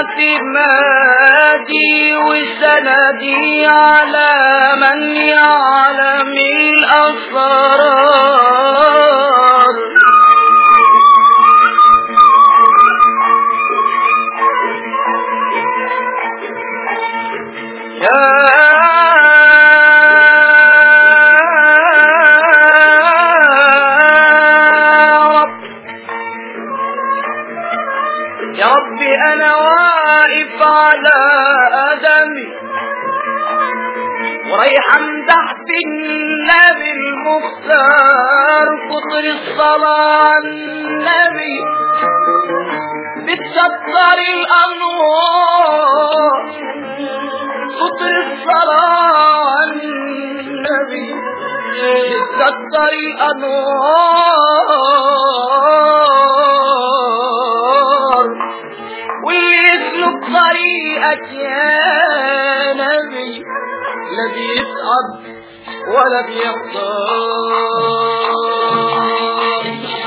واعتمادي وسندي على من يعلم الأسرار يا رب يا ربي انا واقف على قدمي ورايح امدح بالنبي المختار كتر الصلاة على النبي بتسطر الانوار كتر الصلاة على النبي بتسطر الانوار واللي يسلك طريقك يا نبي لا بيتعب ولا بيختار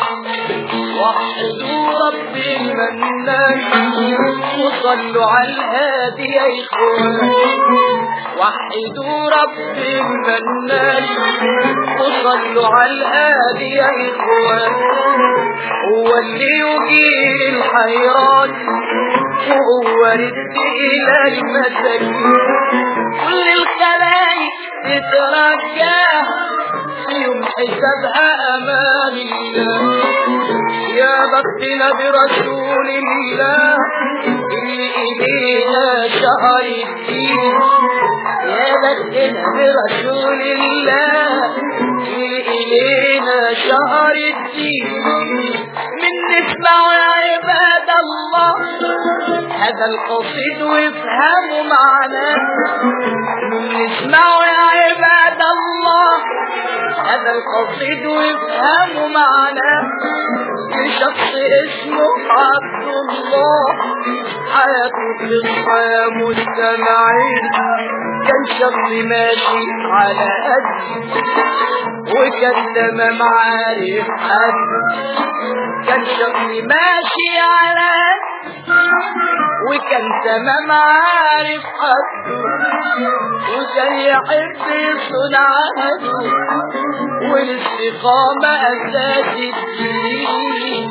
وحدوا ربي المنان وصلوا على الهادي يا اخوان وحدوا ربي المنان وصلوا على الهادي يا اخوان هو اللي يجيب الحيران وهو رد الى المساكين كل الخلايق تترجاه يوم حسابها امان الله يا بختنا برسول الله اللي إلينا شهر الدين يا بختنا برسول الله اللي إلينا شهر الدين من نسمع يا عباد الله هذا القصيد وافهموا معناه من نسمع يا عباد الله هذا القصيد وافهموا معناه لشخص اسمه عبد الله حياته قصة يا مستمعين كان شخص ماشي على قد وكان تمام عارف حد كان شخص ماشي على قد وكان تمام عارف حد وكان يحب يصنع هدو والاستقامة أساس الدين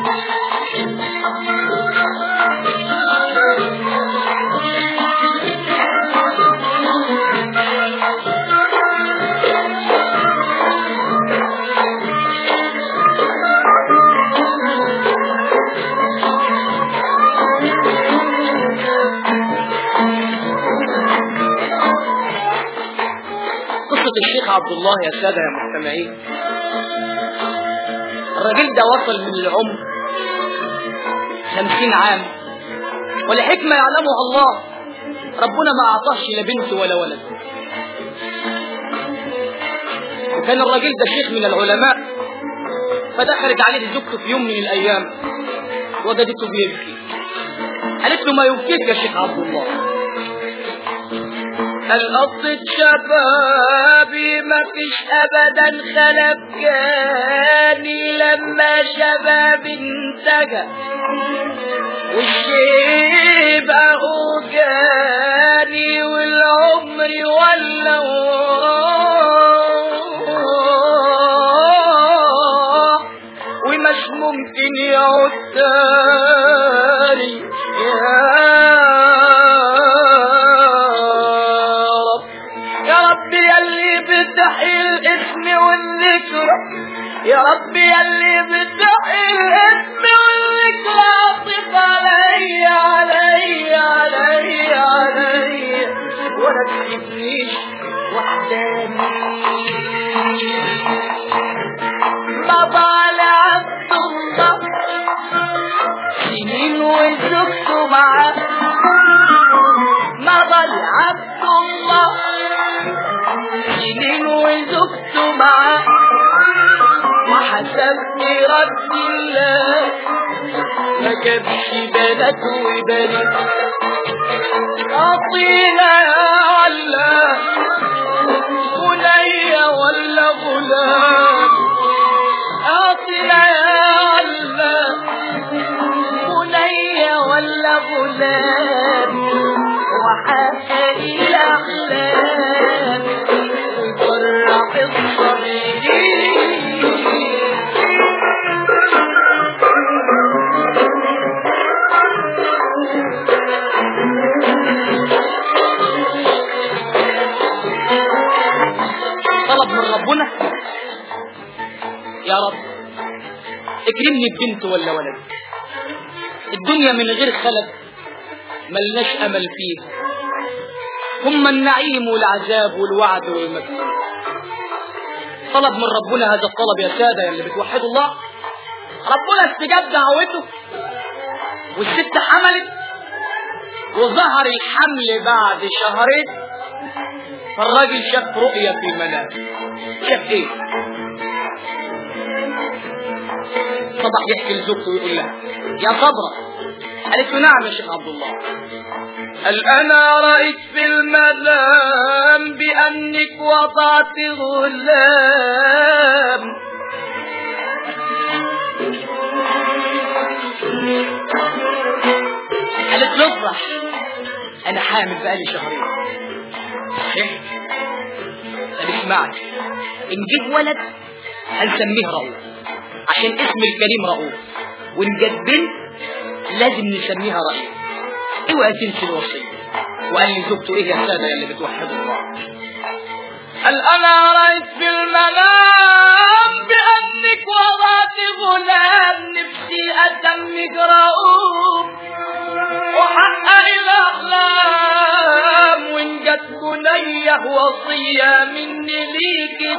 قصة الشيخ عبد الله يا سادة يا مستمعين الراجل ده وصل من العمر خمسين عام ولحكمة يعلمها الله ربنا ما أعطاش لا بنت ولا ولد وكان الراجل ده شيخ من العلماء فدخلت عليه زوجته في يوم من الأيام وجدته بيبكي قالت له ما يبكيك يا شيخ عبد الله القصة شبابي ما فيش ابدا خلف جاني لما شباب انتجى والشيب اهو جاني والعمر ولا ومش ممكن يعود تاني يا رب يا رب يلي بتحيي الاسم والذكرى يا رب يلي بتحيي الاسم والذكرى عطف علي علي علي علي ولا تسيبنيش وحداني بابا لعبد الله سنين وزوجته معاه مضى العبد الله سنين وزوجته معاه وحسبت رد الله ما جابش بنات وبنات أعطينا يا الله بنية ولا غلام أعطينا يا الله بنية ولا غلام يا رب اكرمني ببنت ولا ولد الدنيا من غير خلق ملناش امل فيها ثم النعيم والعذاب والوعد والمكسب طلب من ربنا هذا الطلب يا سادة يا اللي بتوحدوا الله ربنا استجاب دعوته والست حملت وظهر الحمل بعد شهرين فالراجل شاف رؤية في المنام شاف ايه صبح يحكي لزوجته ويقول لها يا صبرة قالت له نعم يا شيخ عبد الله قال انا رأيت في المنام بانك وضعت غلام قالت له افرح انا حامل بقالي شهرين صحيح طب اسمعني ان جه ولد هنسميه رؤوف عشان اسم الكريم رؤوف وان جت بنت لازم نسميها رؤوف اوعى تنسي الوصيه وقال لي زوجته ايه يا ساده اللي بتوحدوا الله قال انا رأيت في المنام بانك وضعت غلام نفسي اسمك رؤوف وحقق الاحلام وان جت بنيه وصيه مني ليك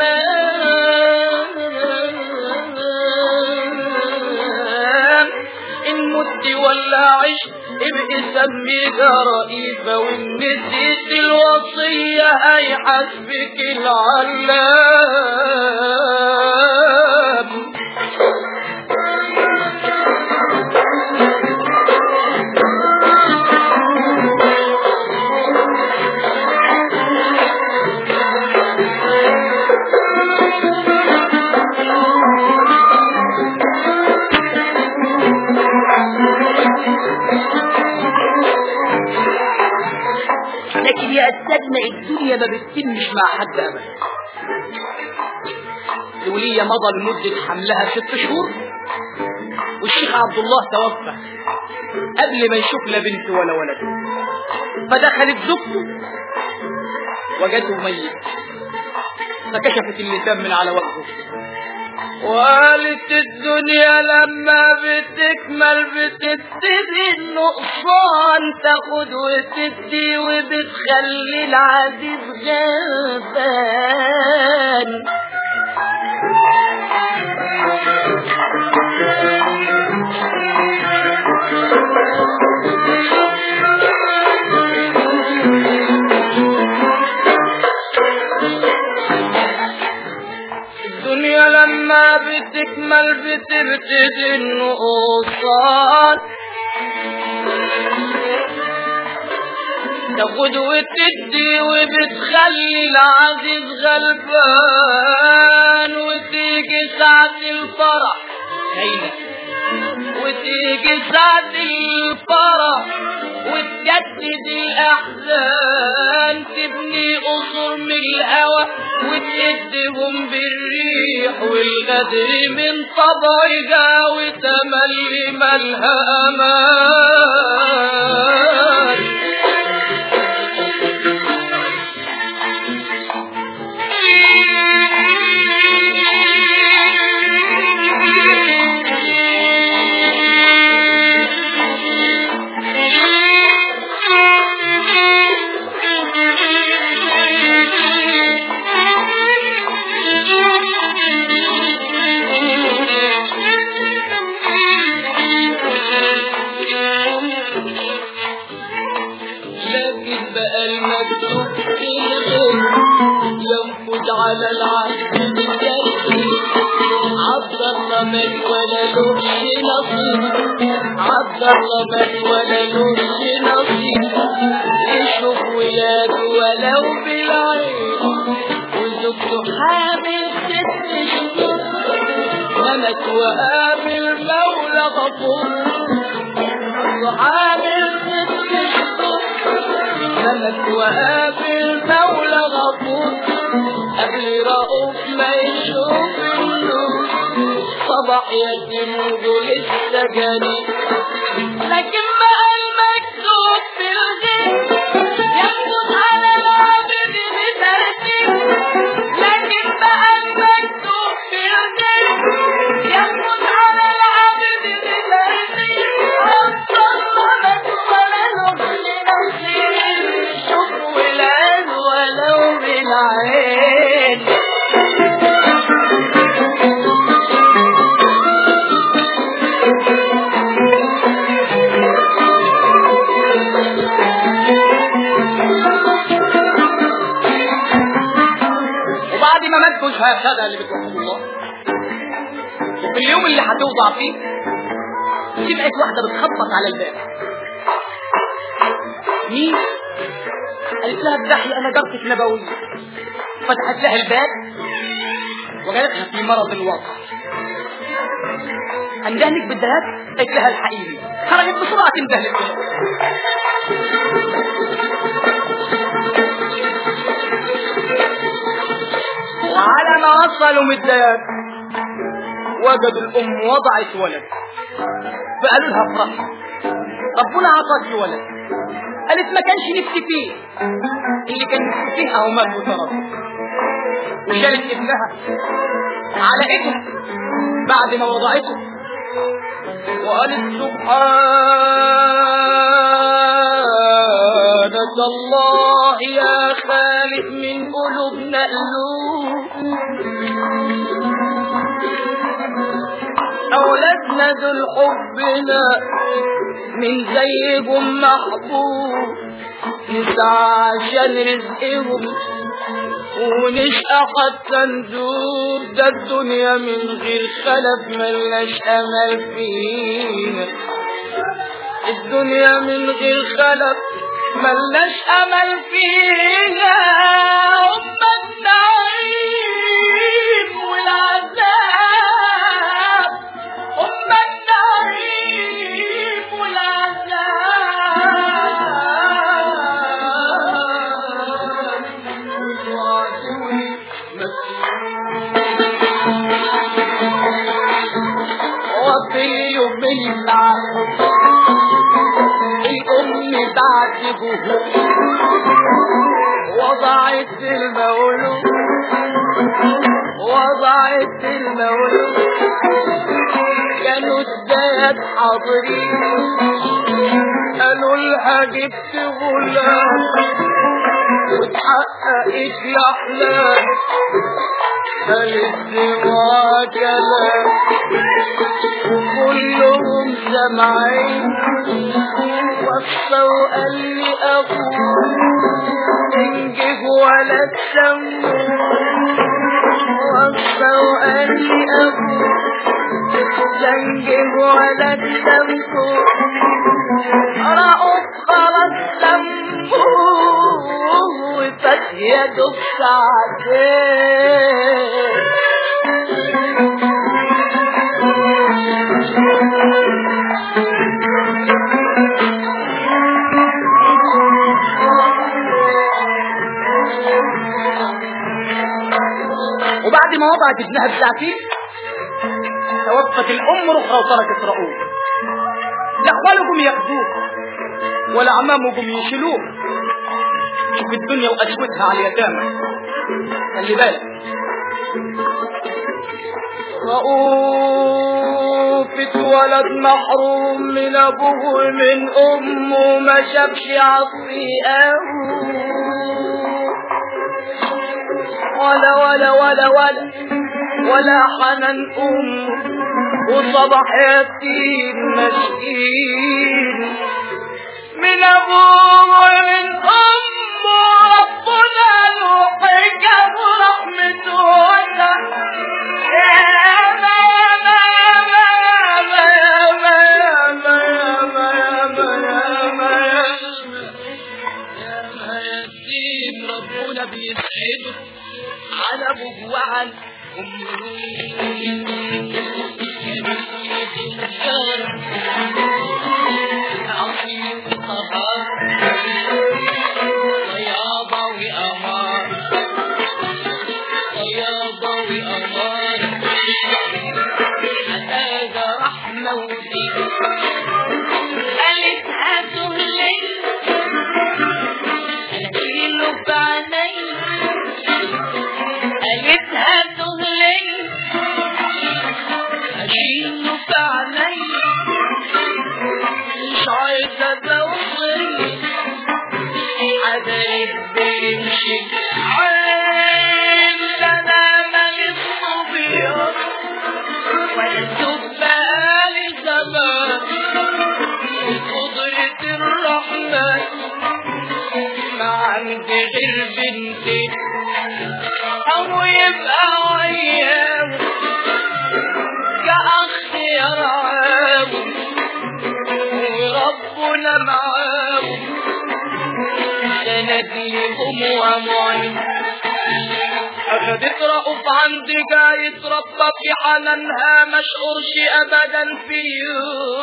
تمام ان مت ولا عشت ابقي سميها رئيفة وان نسيت الوصية هيحاسبك العلام لكن يا أستاذنا الدنيا ما بتتمش مع حد أبدا الولية مضى لمدة حملها ست شهور والشيخ عبد الله توفى قبل ما يشوف لا بنت ولا ولد فدخلت زوجته وجدته ميت فكشفت اللسان من على وجهه وقالت الدنيا لما بتكمل بتبتدي النقصان تاخد وتدي وبتخلي العزيز غلبان الدنيا لما بتكمل بتبتدي النقصان تاخد وتدي وبتخلي العزيز غلبان وتيجي ساعة الفرح هينا وتيجي ساعة الفرح وتجدد الأحزان تبني قصور من الهوى وتهدهم بالريح والغدر من طبعها وتملي مالها أمان لكن بقى المكتوب في الغيب ينفذ على العبد بالترتيب عبد الله من ولا لهش نصيب عبد الله من ولا لهش نصيب يشوف ولاده ولو بالعين وزوجته حامل ست شهور نمت وقابل مولى غفور وحامل ست شهور نمت وقابل مولى غفور قبل رؤوف ما يشوف النور صبح يتم لسه جاني لكن بقى المكتوب في الغيب يمكن على العبد بترتيب لكن بقى المكتوب في الغيب هكذا اللي بتوحد الله وفي اليوم اللي هتوضع فيه سمعت واحدة بتخبط على الباب مين؟ قالت لها افتحي انا جارتك نبوية فتحت لها الباب وجدتها في مرض الوضع اندهلك بالذهب قالت لها الحقيقي خرجت بسرعة تندهلك وعلى ما وصلوا من الدياب وجدوا الام وضعت ولد فقالوا لها افرحي ربنا عطاك ولد قالت ما كانش نفسي فيه اللي كان نفسي فيه اهو مات وطرد وشالت ابنها على ايدها بعد ما وضعته وقالت سبحانك الله يا خالق من قلوبنا قلوب أولادنا دول حبنا من زيهم محبوب نسعى عشان رزقهم ونشقى حتى ندور ده الدنيا من غير خلف ملناش امل فينا الدنيا من غير خلف ملناش امل فينا هم النعيم والعذاب هم النعيم والعذاب وفي يوم العام الأم بعد جهود وضعت المولود وضعت المولود كانوا الداد حاضرين قالوا لها جبت غلام وتحققت الأحلام قالت سوا كلام وكلهم سامعين وصى وقال لي أبوه انجب ولا تسموه وصى وقال لي أبوه تنجب ولا تسموه رأوا خلاص سموه وفات يا دوب ساعتين وبعد ما وضعت ابنها بساعتين توفت الام الاخرى وتركت رؤوف لا اخوالهم ياخذوه ولا عمامهم يشيلوه شوف الدنيا وقسوتها على اليتامى خلي بالك رؤوف اتولد محروم من ابوه ومن امه ما شافش عصيئه ولا ولا ولا ولا ولا حنان أم وصبح يتيم مسكين من أبوه ومن أمه ربنا له حكم ورحمته وسع يا ما ما ما ما ما ما ما ما ما يا ما يتيم ربنا بيسعده على ابوه وعن قالت هتهلك أشيله بعيني قالت هتهلك أشيله بعيني مش عايزة توصل حبايب بيمشي عين انا مالي الصبيان ولا تبالي زمان قدرة الرحمن ما عندي غير بنتي أو يبقى وياه كأخ يرعاه وربنا معاه سند لهم ومعين أخدت رأف عندي جاي يتربى في حنانها مشعورش أبدا فيه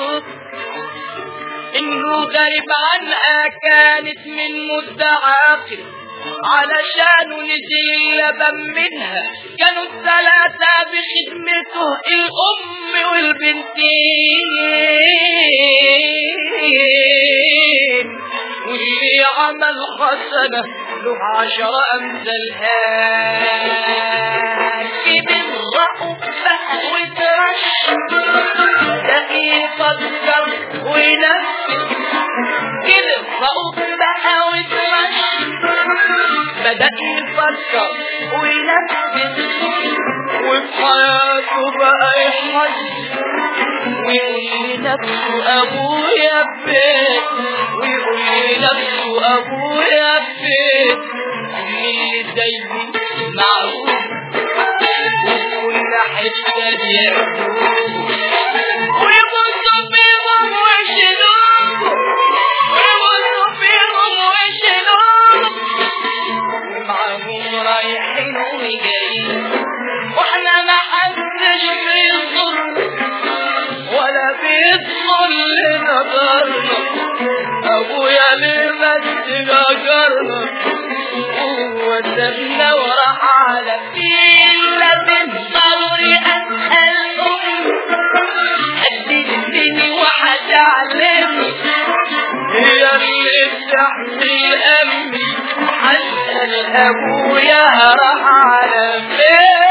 إنه غريب عنها كانت من مدة عاقل علشان نزل اللبن منها كانوا الثلاثة بخدمته الأم والبنتين واللي عمل حسنة له عشر أمثالها كده الرأف بقى وترش ده يفكر وينفذ كده الرأف بقى وترش بدأ يفكر وينفذ وفي حياته بقى يحس ويقول لنفسه أبويا بيت ويقول لنفسه أبويا بيت اللي زي معروف وكل حتة بيعبدوه ويبصوا فيهم ويشيلوه ويبصوا فيهم ويشيلوه ومعاهم رايحين وجايين واحنا ما حدش بيصر ولا بيدخل لنا دارنا ابويا ليه بس جاجرنا هو سابنا وراح على فيلا بالضروري اسال امي هتديني وهتعلمني هي اللي بتحمل امي حسن ابويا راح على فين